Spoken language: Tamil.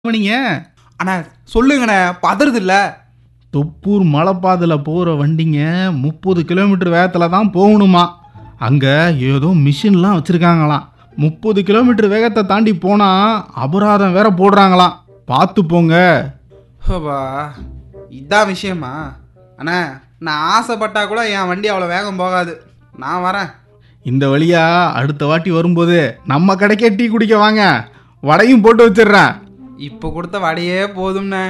நீங்க அண்ணா சொல்லுங்கண்ணே பதறது இல்ல தொப்பூர் மலைப்பாதையில் போகிற வண்டிங்க முப்பது கிலோமீட்டர் வேகத்தில் தான் போகணுமா அங்கே ஏதோ மிஷின்லாம் வச்சுருக்காங்களாம் முப்பது கிலோமீட்டர் வேகத்தை தாண்டி போனால் அபராதம் வேற போடுறாங்களாம் பார்த்து போங்க ஹோபா இதான் விஷயமா அண்ணா நான் ஆசைப்பட்டா கூட என் வண்டி அவ்வளோ வேகம் போகாது நான் வரேன் இந்த வழியா அடுத்த வாட்டி வரும்போது நம்ம கடைக்கே டீ குடிக்க வாங்க வடையும் போட்டு வச்சிடுறேன் இப்போ கொடுத்த வடையே போதும்ண்ணே